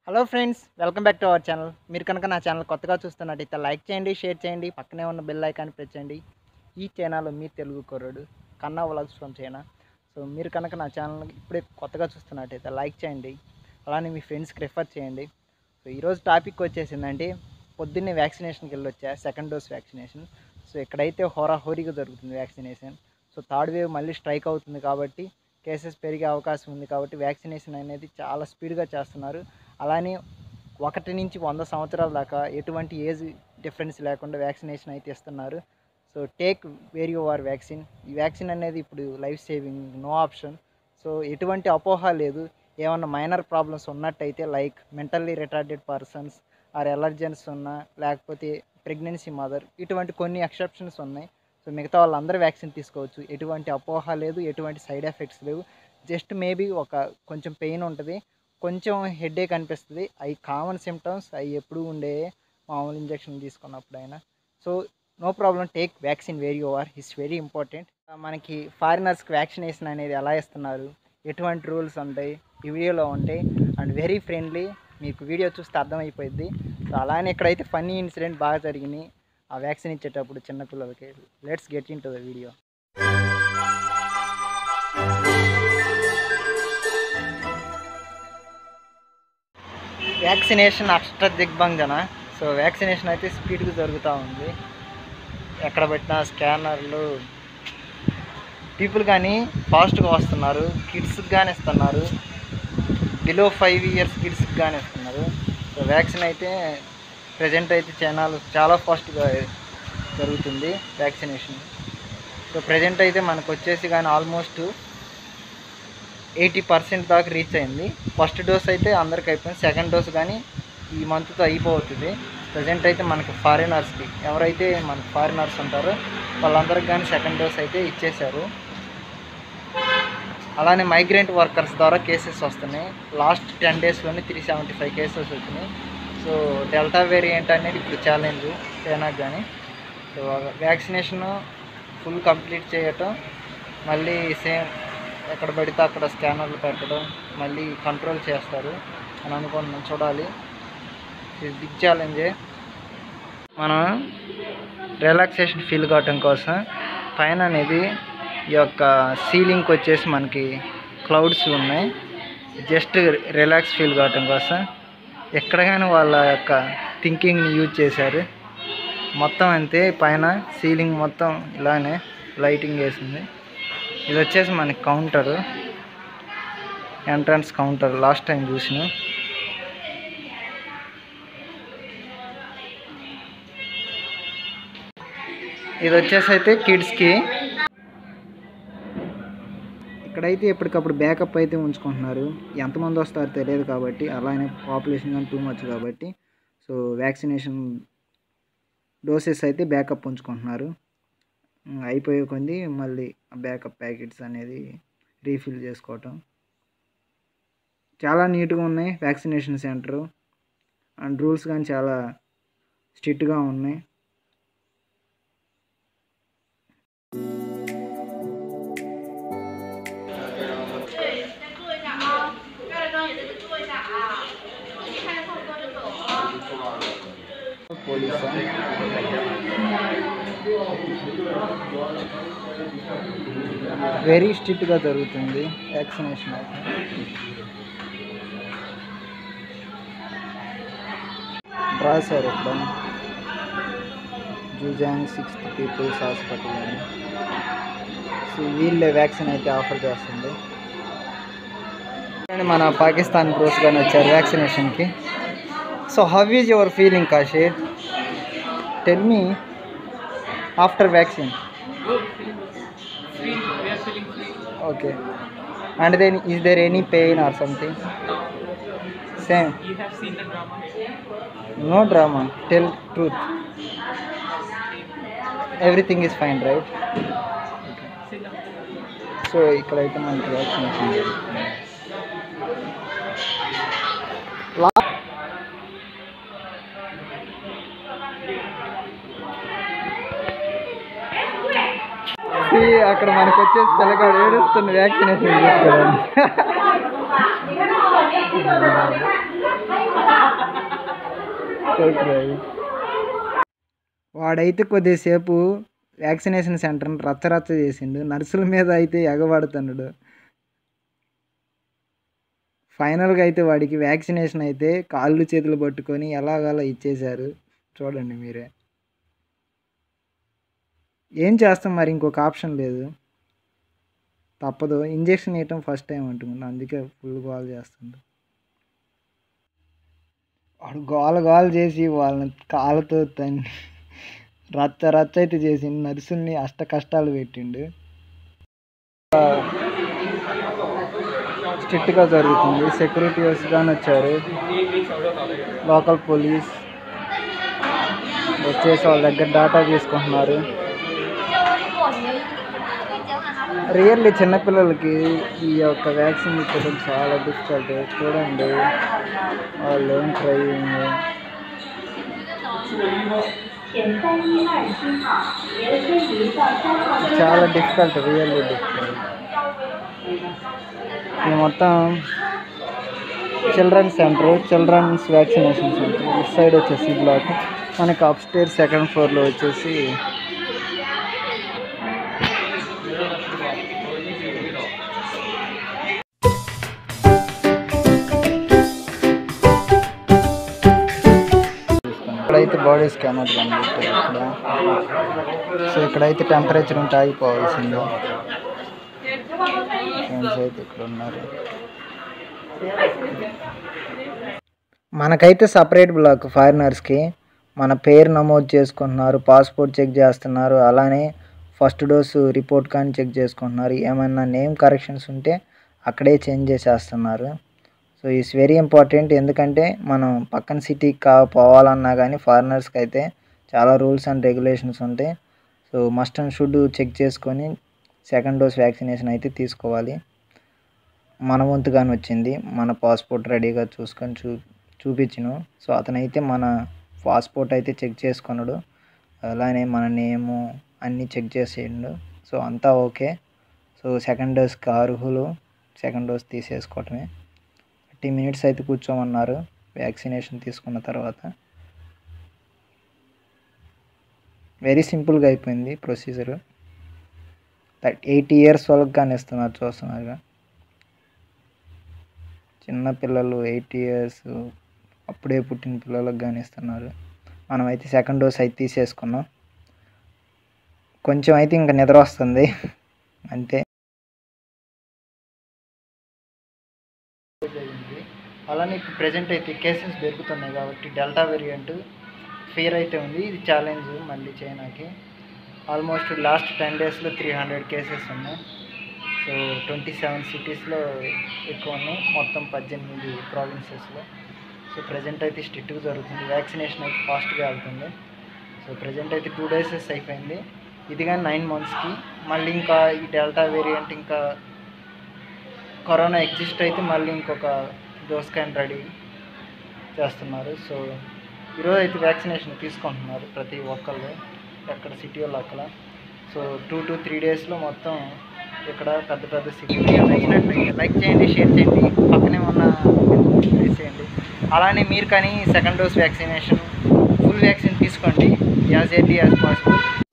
Hello friends welcome back to our channel మీరు కనుక నా ఛానల్ కొత్తగా చూస్తున్నట్టయితే లైక్ చేయండి షేర్ చేయండి పక్కనే ఉన్న బెల్ ఐకాన్ ప్రెస్ చేయండి ఈ ఛానల్ మీ తెలుగు కుర్రాడు కన్నా వ్లాగ్స్ ఫ్రమ్ చైనా సో మీరు కనుక నా ఛానల్ ఇప్పుడే కొత్తగా చూస్తున్నట్టయితే లైక్ చేయండి అలానే మీ ఫ్రెండ్స్కి రిఫర్ చేయండి సో ఈరోజు టాపిక్ వచ్చేసిందంటే పొద్దున్నే వ్యాక్సినేషన్కి వెళ్ళొచ్చా సెకండ్ డోస్ వ్యాక్సినేషన్ సో ఇక్కడైతే హోరాహోరీగా జరుగుతుంది వ్యాక్సినేషన్ సో థర్డ్ వేవ్ మళ్ళీ స్ట్రైక్ అవుతుంది కాబట్టి కేసెస్ పెరిగే అవకాశం ఉంది కాబట్టి వ్యాక్సినేషన్ అనేది చాలా స్పీడ్గా చేస్తున్నారు అలానే ఒకటి నుంచి వంద సంవత్సరాల దాకా ఎటువంటి ఏజ్ డిఫరెన్స్ లేకుండా వ్యాక్సినేషన్ అయితే ఇస్తున్నారు so take Vero or vaccine ఈ వ్యాక్సిన్ అనేది ఇప్పుడు life saving no option so ఎటువంటి అపోహ లేదు ఏమన్నా మైనర్ ప్రాబ్లమ్స్ ఉన్నట్టయితే like mentally retarded persons or allergens ఉన్నా లేకపోతే ప్రెగ్నెన్సీ మదర్ ఇటువంటి కొన్ని ఎక్సెప్షన్స్ ఉన్నాయి సో మిగతా వాళ్ళందరూ వ్యాక్సిన్ తీసుకోవచ్చు ఎటువంటి అపోహ లేదు ఎటువంటి సైడ్ ఎఫెక్ట్స్ లేవు జస్ట్ మేబీ ఒక కొంచెం పెయిన్ ఉంటుంది కొంచెం హెడేక్ అనిపిస్తుంది అవి కామన్ సిమ్టమ్స్ అవి ఎప్పుడు ఉండే మామూలు ఇంజెక్షన్ తీసుకున్నప్పుడైనా so no problem take vaccine very over it's very important మనకి ఫారినర్స్కి వ్యాక్సినేషన్ అనేది ఎలా ఇస్తున్నారు ఎటువంటి రూల్స్ ఉంటాయి ఈ వీడియోలో ఉంటాయి అండ్ వెరీ ఫ్రెండ్లీ మీకు వీడియో చూస్తే అర్థమైపోయింది సో అలానే ఇక్కడైతే ఫన్నీ ఇన్సిడెంట్ బాగా జరిగినాయి ఆ వ్యాక్సిన్ ఇచ్చేటప్పుడు చిన్నపిల్లలకి let's get into the video vaccination అష్ట దిగ్బంజన సో వ్యాక్సినేషన్ అయితే స్పీడ్గా జరుగుతూ ఉంది ఎక్కడ పెట్టినా స్కానర్లు పీపుల్ కానీ ఫాస్ట్గా వస్తున్నారు కిడ్స్కి కానీ ఇస్తున్నారు బిలో ఫైవ్ ఇయర్స్ కిడ్స్కి కానీ ఇస్తున్నారు సో వ్యాక్సిన్ అయితే ప్రజెంట్ అయితే చైనాలో చాలా ఫాస్ట్గా జరుగుతుంది వ్యాక్సినేషన్ సో ప్రజెంట్ అయితే మనకు వచ్చేసి కానీ ఆల్మోస్ట్ ఎయిటీ పర్సెంట్ దాకా రీచ్ అయింది ఫస్ట్ డోస్ అయితే అందరికి అయిపోయింది సెకండ్ డోస్ కానీ ఈ మంత్తో అయిపోతుంది ప్రజెంట్ అయితే మనకి ఫారినర్స్కి ఎవరైతే మన ఫారినర్స్ ఉంటారో వాళ్ళందరికి కానీ సెకండ్ డోస్ అయితే ఇచ్చేశారు అలానే మైగ్రెంట్ వర్కర్స్ ద్వారా కేసెస్ వస్తున్నాయి లాస్ట్ టెన్ డేస్లోనే త్రీ సెవెంటీ ఫైవ్ కేసెస్ వచ్చినాయి సో డెల్టా వేరియంట్ అనేది ఇప్పుడు ఛాలెంజ్ చైనాకి కానీ సో వ్యాక్సినేషన్ ఫుల్ కంప్లీట్ చేయటం మళ్ళీ సేమ్ ఎక్కడ పడితే అక్కడ స్కానర్లు పెట్టడం మళ్ళీ కంట్రోల్ చేస్తారు అని అనుకుంటున్నాం చూడాలి ఇది బిగ్ ఛాలెంజే మనం రిలాక్సేషన్ ఫీల్ కావటం కోసం పైన అనేది ఈ యొక్క సీలింగ్కి వచ్చేసి మనకి క్లౌడ్స్ ఉన్నాయి జస్ట్ రిలాక్స్ ఫీల్ కావటం కోసం ఎక్కడ కానీ వాళ్ళ యొక్క థింకింగ్ని యూజ్ చేశారు మొత్తం అంతే పైన సీలింగ్ మొత్తం ఇలానే లైటింగ్ వేసింది ఇది వచ్చేసి మనకి counter entrance counter last time చూసిన ఇది వచ్చేసి అయితే కిడ్స్కి ఇక్కడైతే ఎప్పటికప్పుడు బ్యాకప్ అయితే ఉంచుకుంటున్నారు ఎంతమంది వస్తారో తెలియదు కాబట్టి అలానే పాపులేషన్ కానీ టూ మచ్ కాబట్టి సో వ్యాక్సినేషన్ డోసెస్ అయితే బ్యాకప్ ఉంచుకుంటున్నారు ఉమ్, అయిపోయే కొంది మళ్ళీ బ్యాకప్ ప్యాకెట్స్ అనేది రీఫిల్ చేసుకోవటం చాలా నీట్గా ఉన్నాయి వ్యాక్సినేషన్ సెంటర్ అండ్ రూల్స్ కానీ చాలా స్ట్రిక్ట్గా ఉన్నాయి పోలీసా వెరీ స్ట్రిక్ట్గా జరుగుతుంది వ్యాక్సినేషన్ అయితే రాశారు ఇక్కడ జూజాంగ్ సిక్స్త్ పీపుల్స్ హాస్పిటల్ అని సో వీళ్ళే వ్యాక్సిన్ అయితే ఆఫర్ చేస్తుంది అండ్ మన పాకిస్తాన్ బ్రోస్ కానీ వచ్చారు వ్యాక్సినేషన్కి so how is your feeling Kashi tell me after vaccine Free, we are feeling free. Okay. And then is there any pain or something? Same. You have seen the drama. No drama. Tell truth. Everything is fine, right? Sit down. So ఇక్కడైతే మనకి vaccination జరుగుతుంది. లా- See, అక్కడ మనకు వచ్చేసి పిల్లగాడు ఏడుస్తున్న vaccination తీసుకోవడానికి వాడైతే కొద్దిసేపు వ్యాక్సినేషన్ సెంటర్ని రచ్చరచ్చ చేసిండు నర్సుల మీద అయితే ఎగబడుతున్నాడు ఫైనల్గా అయితే వాడికి వ్యాక్సినేషన్ అయితే కాళ్ళు చేతులు పట్టుకొని ఎలాగలా ఇచ్చేశారు చూడండి మీరే ఏం చేస్తాం మరి ఇంకొక ఆప్షన్ లేదు తప్పదు ఇంజెక్షన్ వేయటం ఫస్ట్ టైం అంటున్నాను అందుకే ఫుల్ గోల్ చేస్తుండు వాడు గోల గోల చేసి వాళ్ళని కాళ్ళతో తన్ని రచ్చ రచ్చ అయితే చేసి నర్సుల్ని అష్ట కష్టాలు పెట్టిండు స్ట్రిక్ట్గా జరుగుతుంది సెక్యూరిటీస్ కానీ వచ్చారు లోకల్ పోలీస్ వచ్చేసి వాళ్ళ దగ్గర డాటా తీసుకుంటున్నారు రియల్లీ చిన్నపిల్లలకి ఈ యొక్క వ్యాక్సిన్ ఇచ్చడం చాలా డిఫికల్ట్ చూడండి వాళ్ళు ఏం ట్రైయింగ్ 前三一二七号延伸于到三号 చాలా డిఫికల్ట్ రియల్లీ డిఫికల్ట్ ఇది మొత్తం children's centre children's vaccination centre ఇటు సైడ్ వచ్చేసి బ్లాక్ మనకి అప్ స్టేర్ సెకండ్ ఫ్లోర్లో వచ్చేసి ఇక్కడైతే బాడీ స్కానర్ కనిపెట్టారు ఇక్కడ సో ఇక్కడైతే టెంపరేచర్ ఉంటే ఆగిపోవాల్సిందే ఫ్రెండ్స్ అయితే ఇక్కడ ఉన్నారు మనకైతే సపరేట్ బ్లాక్ ఫారినర్స్కి మన పేరు నమోదు చేసుకుంటున్నారు పాస్పోర్ట్ చెక్ చేస్తున్నారు అలానే ఫస్ట్ డోసు రిపోర్ట్ కానీ చెక్ చేసుకుంటున్నారు ఏమైనా నేమ్ కరెక్షన్స్ ఉంటే అక్కడే చేంజ్ చేసేస్తున్నారు సో ఇట్స్ వెరీ ఇంపార్టెంట్ ఎందుకంటే మనం పక్కన సిటీకి కా పోవాలన్నా కానీ ఫారినర్స్కి అయితే చాలా రూల్స్ అండ్ రెగ్యులేషన్స్ ఉంటాయి so must and should check చేసుకొని సెకండ్ డోస్ వ్యాక్సినేషన్ అయితే తీసుకోవాలి మన వంతుగానే వచ్చింది మన పాస్పోర్ట్ రెడీగా చూసుకొని చూ చూపించను సో అతనైతే మన పాస్పోర్ట్ అయితే చెక్ చేసుకున్నాడు అలానే మన నేము అన్నీ చెక్ చేసేయండు సో అంతా ఓకే సో సెకండ్ డోస్కి అర్హులు సెకండ్ డోస్ తీసేసుకోవటమే థర్టీ మినిట్స్ అయితే కూర్చోమన్నారు వ్యాక్సినేషన్ తీసుకున్న తర్వాత వెరీ సింపుల్గా అయిపోయింది ప్రొసీజర్ ఎయిటీ ఇయర్స్ వాళ్ళకి కానీ ఇస్తున్నారు చూస్తున్నారుగా చిన్న పిల్లలు ఎయిట్ ఇయర్స్ అప్పుడే పుట్టిన పిల్లలకు కానీ ఇస్తున్నారు మనమైతే సెకండ్ డోస్ అయితే తీసేసుకున్నాం కొంచెం అయితే ఇంకా నిద్ర వస్తుంది అంతే అలానే ఇప్పుడు ప్రజెంట్ అయితే కేసెస్ పెరుగుతున్నాయి కాబట్టి డెల్టా వేరియంట్ ఫియర్ అయితే ఉంది ఇది ఛాలెంజ్ మళ్ళీ చైనాకి ఆల్మోస్ట్ లాస్ట్ టెన్ డేస్లో త్రీ హండ్రెడ్ కేసెస్ ఉన్నాయి సో ట్వంటీ సెవెన్ సిటీస్లో ఎక్కువ ఉన్నాయి మొత్తం పద్దెనిమిది ప్రావిన్సెస్లో సో ప్రజెంట్ అయితే స్ట్రిక్ట్గా జరుగుతుంది వ్యాక్సినేషన్ అయితే ఫాస్ట్గా వెళ్తుంది సో ప్రజెంట్ అయితే టూ డేసెస్ అయిపోయింది ఇది కానీ నైన్ మంత్స్కి మళ్ళీ ఇంకా ఈ డెల్టా వేరియంట్ ఇంకా కరోనా ఎగ్జిస్ట్ అయితే మళ్ళీ ఇంకొక డోస్ క్యాన్ రెడీ చేస్తున్నారు సో ఈరోజు అయితే వ్యాక్సినేషన్ తీసుకుంటున్నారు ప్రతి ఒక్కళ్ళు ఎక్కడ సిటీ వాళ్ళు అక్కడ సో టూ టు త్రీ డేస్లో మొత్తం ఇక్కడ పెద్ద పెద్ద సిటీ నచ్చినట్లయితే లైక్ చేయండి షేర్ చేయండి పక్కనే ఉన్న ప్రెస్ చేయండి అలానే మీరు కానీ second dose vaccination full vaccine తీసుకోండి యాజ్ ఎర్లీ యాజ్ పాసిబుల్